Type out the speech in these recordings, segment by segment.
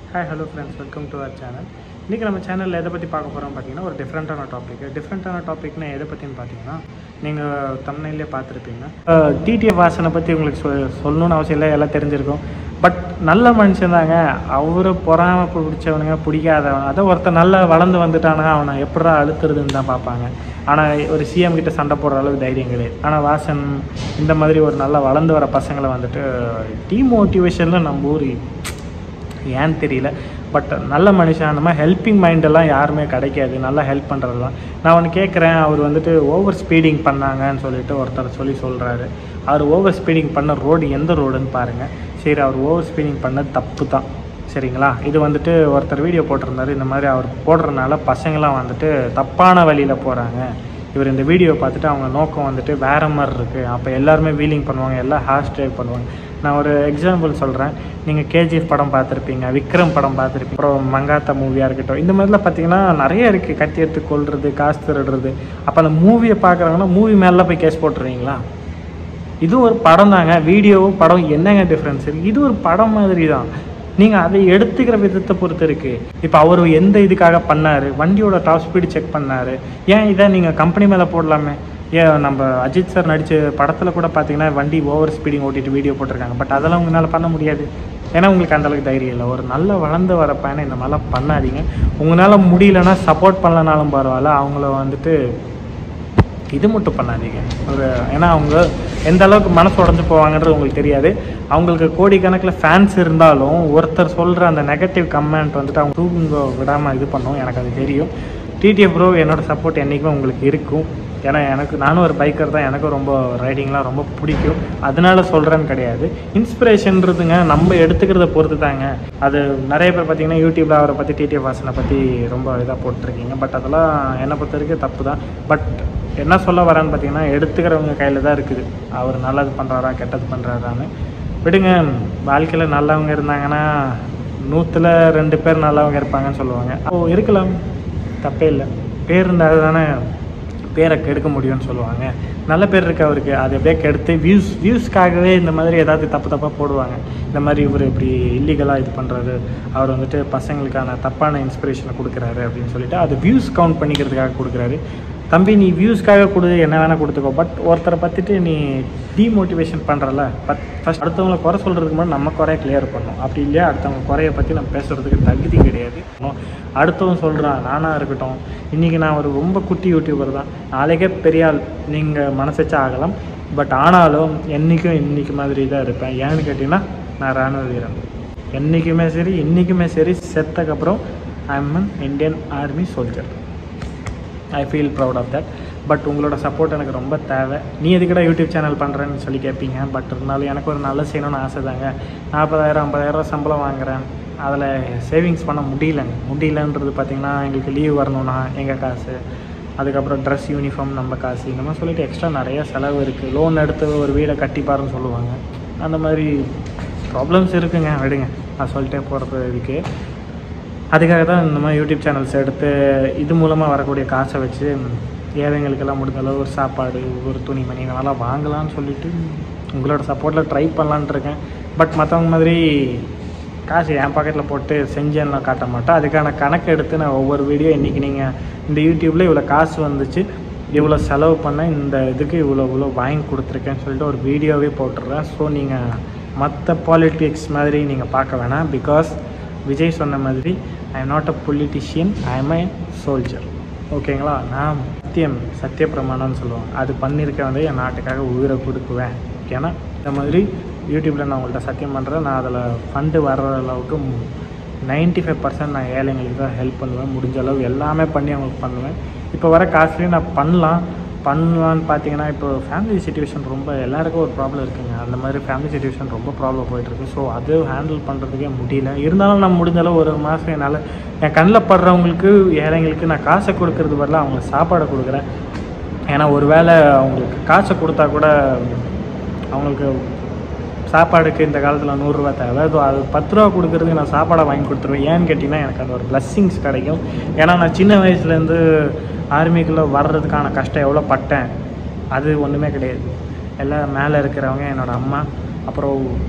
hi hello friends welcome to our channel இன்றைக்கி நம்ம சேனலில் எதை பற்றி பார்க்க போகிறோம் பார்த்தீங்கன்னா ஒரு டிஃப்ரெண்ட்டான டாபிக் டிஃப்ரெண்ட்டான டாபிக்னா எதை பற்றின்னு பார்த்தீங்கன்னா நீங்கள் தமிழ்நிலே பார்த்துருப்பீங்க டிடிஎஃப் வாசனை பற்றி உங்களுக்கு சொ சொல்லணும்னு அவசியம் இல்லை எல்லாம் தெரிஞ்சிருக்கும் பட் நல்ல மனுஷன் தாங்க அவரை பொறாம பிடிச்சவனுங்க பிடிக்காதவன் அதை ஒருத்தன் நல்லா வளர்ந்து வந்துட்டானா அவனை எப்படா அழுத்துறதுன்னு தான் பார்ப்பாங்க ஆனால் ஒரு சிஎம் கிட்ட சண்டை போடுற அளவுக்கு தைரியம் கிடையாது ஆனால் வாசன் இந்த மாதிரி ஒரு நல்லா வளர்ந்து வர பசங்களை வந்துட்டு டிமோட்டிவேஷனில் நம்ம ஊர் ஏன்னு தெரியல பட் நல்ல மனுஷன் அந்த மாதிரி ஹெல்ப்பிங் மைண்டெல்லாம் யாருமே கிடைக்காது நல்லா ஹெல்ப் பண்ணுறது தான் நான் ஒன்று கேட்குறேன் அவர் வந்துட்டு ஓவர் ஸ்பீடிங் பண்ணாங்கன்னு சொல்லிட்டு ஒருத்தர் சொல்லி சொல்கிறாரு அவர் ஓவர் ஸ்பீடிங் பண்ண ரோடு எந்த ரோடுன்னு பாருங்கள் சரி அவர் ஓவர் ஸ்பீடிங் பண்ணது தப்பு தான் சரிங்களா இது வந்துட்டு ஒருத்தர் வீடியோ போட்டிருந்தாரு இந்த மாதிரி அவர் போடுறதுனால பசங்களாம் வந்துட்டு தப்பான வழியில் போகிறாங்க இவர் இந்த வீடியோ பார்த்துட்டு அவங்க நோக்கம் வந்துட்டு வேறு மாதிரி இருக்குது அப்போ எல்லாருமே வீலிங் பண்ணுவாங்க எல்லாம் ஹார்ஸ் ட்ரைவ் பண்ணுவாங்க நான் ஒரு எக்ஸாம்பிள் சொல்கிறேன் நீங்கள் கேஜிஎஃப் படம் பார்த்துருப்பீங்க விக்ரம் படம் பார்த்துருப்பீங்க அப்புறம் மங்காத்தா மூவியாக இருக்கட்டும் இந்த மாதிரிலாம் பார்த்தீங்கன்னா நிறைய இருக்குது கத்தி எடுத்து கொள்வது காசு திருடுறது அப்போ அந்த மூவியை பார்க்குறாங்கன்னா மூவி மேலே போய் கேஸ் போட்டுருவீங்களா இது ஒரு படம் தாங்க வீடியோவும் படம் என்னங்க டிஃப்ரென்ஸ் இருக்குது இது ஒரு படம் மாதிரி தான் நீங்கள் அதை எடுத்துக்கிற விதத்தை பொறுத்து இருக்குது இப்போ அவர் எந்த இதுக்காக பண்ணார் வண்டியோட டாப் ஸ்பீடு செக் பண்ணார் ஏன் இதை நீங்கள் கம்பெனி மேலே போடலாமே ஏன் நம்ம அஜித் சார் நடித்த படத்தில் கூட பார்த்தீங்கன்னா வண்டி ஓவர் ஸ்பீடிங் ஓட்டிட்டு வீடியோ போட்டிருக்காங்க பட் அதெல்லாம் உங்களால் பண்ண முடியாது ஏன்னா உங்களுக்கு அந்தளவுக்கு தைரியம் இல்லை ஒரு நல்ல வளர்ந்து வர பையனை இந்த மாதிரிலாம் பண்ணாதீங்க உங்களால் முடியலன்னா சப்போர்ட் பண்ணலனாலும் பரவாயில்ல அவங்கள வந்துட்டு இது மட்டும் பண்ணாதீங்க ஒரு ஏன்னா அவங்க எந்த அளவுக்கு மனசு உடஞ்சு போவாங்கன்றது உங்களுக்கு தெரியாது அவங்களுக்கு கோடிக்கணக்கில் ஃபேன்ஸ் இருந்தாலும் ஒருத்தர் சொல்கிற அந்த நெகட்டிவ் கமெண்ட் வந்துட்டு அவங்க தூங்க விடாமல் இது பண்ணும் எனக்கு அது தெரியும் டிடிஎஃப் ப்ரோ என்னோட சப்போர்ட் என்றைக்குமே உங்களுக்கு இருக்கும் ஏன்னா எனக்கு நானும் ஒரு பைக்கர் தான் எனக்கும் ரொம்ப ரைடிங்லாம் ரொம்ப பிடிக்கும் அதனால சொல்கிறேன்னு கிடையாது இன்ஸ்பிரேஷன்றதுங்க நம்ம எடுத்துக்கிறத பொறுத்து தாங்க அது நிறைய பேர் பார்த்தீங்கன்னா யூடியூப்பில் அவரை பற்றி டிடிஎஃப் வாசனை பற்றி ரொம்ப இதாக போட்டிருக்கீங்க பட் அதெல்லாம் என்னை பொறுத்த வரைக்கும் தப்பு தான் பட் என்ன சொல்ல வரேன்னு பார்த்தீங்கன்னா எடுத்துக்கிறவங்க கையில் தான் இருக்குது அவர் நல்லது பண்ணுறாரா கெட்டது பண்ணுறாரான்னு விடுங்க வாழ்க்கையில் நல்லவங்க இருந்தாங்கன்னா நூற்றில் ரெண்டு பேர் நல்லவங்க இருப்பாங்கன்னு சொல்லுவாங்க ஓ இருக்கலாம் தப்பே இல்லை பேர் இருந்தால் தானே பேரை கெடுக்க முடியும்னு சொல்லுவாங்க நல்ல பேர் இருக்கு அவருக்கு அதை எப்படியே கெடுத்து வியூஸ் வியூஸ்க்காகவே இந்த மாதிரி ஏதாவது தப்பு தப்பாக போடுவாங்க இந்த மாதிரி இவர் இப்படி இல்லீகலாக இது பண்ணுறாரு அவர் வந்துட்டு பசங்களுக்கான தப்பான இன்ஸ்பிரேஷனை கொடுக்குறாரு அப்படின்னு சொல்லிட்டு அது வியூஸ் கவுண்ட் பண்ணிக்கிறதுக்காக கொடுக்குறாரு தம்பி நீ வியூஸ்க்காக கொடு என்ன வேணால் கொடுத்துக்கோ பட் ஒருத்தரை பற்றிட்டு நீ டிமோட்டிவேஷன் பண்ணுறல பட் ஃபஸ்ட் அடுத்தவங்களை குறை சொல்கிறதுக்கு முன்னாடி நம்ம குறைய கிளியர் பண்ணணும் அப்படி இல்லையா அடுத்தவங்க குறைய பற்றி நம்ம பேசுகிறதுக்கு தகுதி கிடையாது அடுத்தவன் சொல்கிறான் நானாக இருக்கட்டும் இன்றைக்கி நான் ஒரு ரொம்ப குட்டி யூடியூபர் தான் நாளைக்கே பெரிய ஆள் நீங்கள் மனசச்சா ஆகலாம் பட் ஆனாலும் என்றைக்கும் இன்றைக்கி மாதிரி தான் இருப்பேன் ஏன்னு கேட்டிங்கன்னா நான் ராணுவ வீரன் என்றைக்குமே சரி இன்றைக்குமே சரி செத்தக்கப்புறம் I am an Indian army soldier I feel proud of that but உங்களோட சப்போர்ட் எனக்கு ரொம்ப தேவை நீ எதுக்கடா யூடியூப் சேனல் பண்ணுறேன்னு சொல்லி கேட்பீங்க பட் இருந்தாலும் எனக்கு ஒரு நல்ல செய்யணும்னு ஆசை தாங்க நாற்பதாயிரம் ஐம்பதாயிரம் சம்பளம் வாங்குறேன் அதில் சேவிங்ஸ் பண்ண முடியலங்க முடியலன்றது பார்த்திங்கன்னா எங்களுக்கு லீவ் வரணும்னா எங்கள் காசு அதுக்கப்புறம் ட்ரெஸ் யூனிஃபார்ம் நம்ம காசு இந்த மாதிரி சொல்லிட்டு எக்ஸ்ட்ரா நிறைய செலவு இருக்குது லோன் எடுத்து ஒரு வீடை கட்டிப்பாருன்னு சொல்லுவாங்க அந்த மாதிரி ப்ராப்ளம்ஸ் இருக்குங்க விடுங்க நான் சொல்லிட்டே போகிறது இதுக்கு அதுக்காக தான் இந்த மாதிரி யூடியூப் சேனல்ஸ் எடுத்து இது மூலமாக வரக்கூடிய காசை வச்சு ஏழைங்களுக்கெல்லாம் முடிஞ்ச அளவு ஒரு சாப்பாடு ஒரு துணிமணி இதெல்லாம் வாங்கலாம்னு சொல்லிட்டு உங்களோட சப்போர்ட்டில் ட்ரை பண்ணலான்ட்டு இருக்கேன் பட் மற்றவங்க மாதிரி காசு என் பாக்கெட்டில் போட்டு செஞ்சேன்லாம் காட்ட மாட்டேன் அதுக்கான கணக்கு எடுத்து நான் ஒவ்வொரு வீடியோ இன்றைக்கி நீங்கள் இந்த யூடியூப்பில் இவ்வளோ காசு வந்துச்சு இவ்வளோ செலவு பண்ணேன் இந்த இதுக்கு இவ்வளோ இவ்வளோ வாங்கி கொடுத்துருக்கேன்னு சொல்லிட்டு ஒரு வீடியோவே போட்டுடுறேன் ஸோ நீங்கள் மற்ற பாலிட்டிக்ஸ் மாதிரி நீங்கள் பார்க்க வேணாம் பிகாஸ் விஜய் சொன்ன மாதிரி I am not a politician I am a soldier ஓகேங்களா நான் சத்தியம் சத்திய பிரமாணம்னு சொல்லுவாங்க அது பண்ணியிருக்க வந்து என் நாட்டுக்காக உயிரை கொடுக்குவேன் ஓகேனா இந்த மாதிரி யூடியூப்பில் நான் உங்கள்கிட்ட சத்தியம் பண்ணுறேன் நான் அதில் ஃபண்டு வர்ற அளவுக்கு நைன்ட்டி ஃபைவ் பர்சன்ட் நான் ஏழைங்களுக்கு தான் ஹெல்ப் பண்ணுவேன் முடிஞ்ச அளவு எல்லாமே பண்ணி அவங்களுக்கு பண்ணுவேன் இப்போ வர காசுலேயும் நான் பண்ணலாம் பண்ணலான்னு பார்த்தீங்கன்னா இப்போ ஃபேமிலி சுச்சுவேஷன் ரொம்ப எல்லாருக்கும் ஒரு ப்ராப்ளம் இருக்குங்க அந்த மாதிரி ஃபேமிலி சுச்சுவேஷன் ரொம்ப ப்ராப்ளம் போயிட்டுருக்கு ஸோ அது ஹேண்டில் பண்ணுறதுக்கே முடியல இருந்தாலும் நான் முடிஞ்ச அளவு ஒரு மாதம் என்னால் என் கண்ணில் படுறவங்களுக்கு ஏழைங்களுக்கு நான் காசை கொடுக்கறது பதிலாக அவங்க சாப்பாடை கொடுக்குறேன் ஏன்னா ஒரு வேளை அவங்களுக்கு காசை கொடுத்தா கூட அவங்களுக்கு சாப்பாடுக்கு இந்த காலத்தில் நூறுரூவா தேவை அது அது பத்து ரூபா கொடுக்குறதுக்கு நான் சாப்பாடை வாங்கி கொடுத்துருவேன் ஏன்னு கேட்டிங்கன்னா எனக்கு அந்த ஒரு பிளஸ்ஸிங்ஸ் கிடைக்கும் ஏன்னா நான் சின்ன வயசுலேருந்து ஆர்மிக்குள்ளே வர்றதுக்கான கஷ்டம் எவ்வளோ பட்டேன் அது ஒன்றுமே கிடையாது எல்லாம் மேலே இருக்கிறவங்க என்னோடய அம்மா அப்புறம்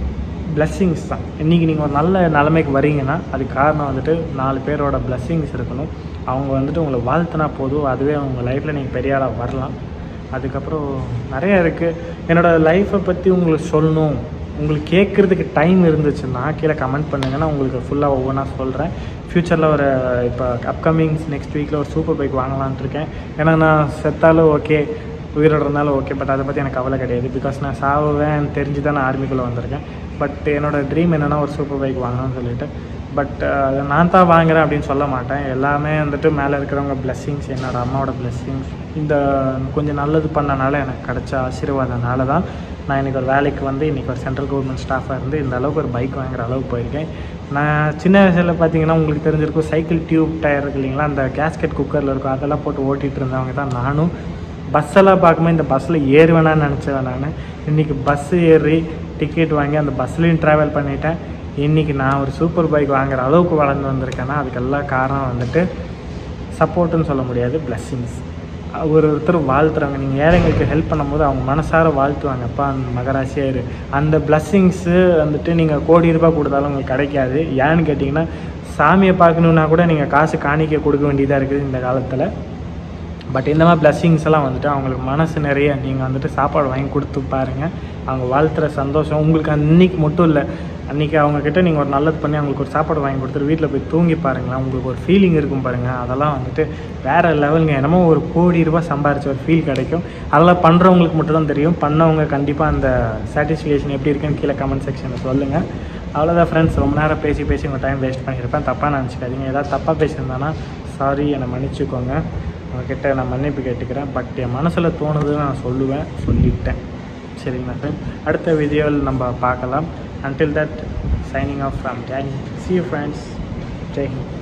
blessings தான் இன்றைக்கி நீங்கள் ஒரு நல்ல நிலைமைக்கு வரீங்கன்னா அதுக்கு காரணம் வந்துட்டு நாலு பேரோட blessings இருக்கணும் அவங்க வந்துட்டு உங்களை வாழ்த்துனா போதும் அதுவே உங்கள் லைஃப்பில் நீங்கள் பெரிய ஆளாக வரலாம் அதுக்கப்புறம் நிறைய இருக்குது என்னோடய லைஃப்பை பற்றி உங்களுக்கு சொல்லணும் உங்களுக்கு கேட்குறதுக்கு டைம் இருந்துச்சுன்னா கீழே கமெண்ட் பண்ணுங்கன்னா உங்களுக்கு ஃபுல்லாக ஒவ்வொன்றா சொல்கிறேன் ஃப்யூச்சரில் ஒரு இப்போ அப்கமிங்ஸ் நெக்ஸ்ட் வீக்கில் ஒரு சூப்பர் பைக் வாங்கலான்ட்டு இருக்கேன் ஏன்னா நான் செத்தாலும் ஓகே உயிரோட இருந்தாலும் ஓகே பட் அதை பற்றி எனக்கு கவலை கிடையாது பிகாஸ் நான் சாவுவேன் தெரிஞ்சு தான் நான் ஆர்மிக்குள்ளே வந்திருக்கேன் பட் என்னோடய ட்ரீம் என்னென்னா ஒரு சூப்பர் பைக் வாங்கணும்னு சொல்லிட்டு பட் அதை நான் தான் வாங்குறேன் அப்படின்னு சொல்ல மாட்டேன் எல்லாமே வந்துட்டு மேலே இருக்கிறவங்க blessings என்னோடய அம்மாவோட blessings இந்த கொஞ்சம் நல்லது பண்ணனால எனக்கு கிடைச்ச ஆசீர்வாதனால தான் நான் இன்றைக்கி ஒரு வேலைக்கு வந்து இன்றைக்கி ஒரு சென்ட்ரல் கவர்மெண்ட் ஸ்டாஃபாக இருந்து இந்த அளவுக்கு ஒரு பைக் வாங்குற அளவுக்கு போயிருக்கேன் நான் சின்ன வயசில் பார்த்தீங்கன்னா உங்களுக்கு தெரிஞ்சிருக்கும் சைக்கிள் டியூப் டயர் இருக்கு இல்லைங்களா அந்த கேஸ்கெட் குக்கரில் இருக்கும் அதெல்லாம் போட்டு ஓட்டிகிட்டு இருந்தவங்க தான் நானும் பஸ்ஸெல்லாம் பார்க்கும்போது இந்த பஸ்ஸில் ஏறுவேனான்னு நினச்சேன் நான் இன்றைக்கி பஸ்ஸு ஏறி டிக்கெட் வாங்கி அந்த பஸ்லேயும் ட்ராவல் பண்ணிட்டேன் இன்றைக்கி நான் ஒரு சூப்பர் பைக் வாங்குற அளவுக்கு வளர்ந்து வந்திருக்கேன்னா அதுக்கெல்லாம் காரணம் வந்துட்டு சப்போர்ட்டுன்னு சொல்ல முடியாது blessings ஒரு ஒருத்தர் வாழ்த்துறாங்க நீங்கள் ஏழைங்களுக்கு ஹெல்ப் பண்ணும்போது அவங்க மனசார வாழ்த்துவாங்கப்பா அந்த மகராசியாக இரு அந்த பிளஸ்ஸிங்ஸு வந்துட்டு நீங்கள் கோடி ரூபாய் கொடுத்தாலும் உங்களுக்கு கிடைக்காது ஏன்னு கேட்டிங்கன்னா சாமியை பார்க்கணுன்னா கூட நீங்கள் காசு காணிக்க கொடுக்க வேண்டியதாக இருக்குது இந்த காலத்தில் பட் இந்த மாதிரி blessings எல்லாம் வந்துட்டு அவங்களுக்கு மனசு நிறைய நீங்கள் வந்துட்டு சாப்பாடு வாங்கி கொடுத்து பாருங்கள் அவங்க வாழ்த்துற சந்தோஷம் உங்களுக்கு அன்னைக்கு மட்டும் இல்லை அன்றைக்கி அவங்கக்கிட்ட நீங்கள் ஒரு நல்லது பண்ணி அவங்களுக்கு ஒரு சாப்பாடு வாங்கி கொடுத்துட்டு வீட்டில் போய் தூங்கி பாருங்களேன் உங்களுக்கு ஒரு ஃபீலிங் இருக்கும் பாருங்கள் அதெல்லாம் வந்துட்டு வேறு லெவலுங்க என்னமோ ஒரு கோடி ரூபாய் சம்பாரிச்ச ஒரு ஃபீல் கிடைக்கும் அதெல்லாம் பண்ணுறவங்களுக்கு மட்டும் தான் தெரியும் பண்ணவங்க கண்டிப்பாக அந்த சாட்டிஸ்ஃபிகேஷன் எப்படி இருக்குன்னு கீழே கமெண்ட் செக்ஷனில் சொல்லுங்கள் அவ்வளோதான் ஃப்ரெண்ட்ஸ் ரொம்ப நேரம் பேசி பேசி உங்கள் டைம் வேஸ்ட் பண்ணியிருப்பேன் தப்பாக நினச்சிக்காதீங்க ஏதாவது தப்பாக பேசியிருந்தானா சாரி என்னை மன்னிச்சுக்கோங்க உங்ககிட்ட நான் மன்னிப்பு கேட்டுக்கிறேன் பட் என் மனசில் தோணுதுன்னு நான் சொல்லுவேன் சொல்லிட்டேன் சரிங்களா ஃப்ரெண்ட் அடுத்த வீடியோவில் நம்ம பார்க்கலாம் until that signing off from Danny see you friends Jai Hind